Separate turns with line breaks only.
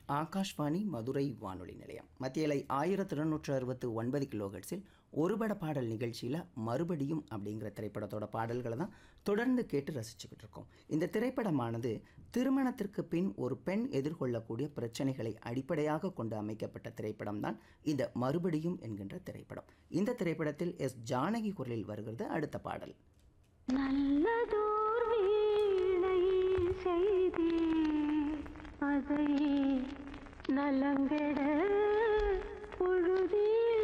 ஆகாஷ்வாணி மதுரை வானொலி நிலையம் மத்தியலை ஆயிரத்தி இருநூற்று அறுபத்து ஒன்பது கிலோஹெட்ஸில் ஒருபட பாடல் நிகழ்ச்சியில் மறுபடியும் அப்படிங்கிற திரைப்படத்தோட பாடல்களை தான் தொடர்ந்து கேட்டு ரசிச்சுக்கிட்டு இருக்கோம் இந்த திரைப்படமானது திருமணத்திற்கு பின் ஒரு பெண் எதிர்கொள்ளக்கூடிய பிரச்சனைகளை அடிப்படையாக கொண்டு அமைக்கப்பட்ட திரைப்படம் தான் இந்த மறுபடியும் என்கின்ற திரைப்படம் இந்த திரைப்படத்தில் எஸ் ஜானகி குரலில் வருகிறது அடுத்த பாடல்
நல்லதோர் வீணை செய்தி அதை நலங்கெட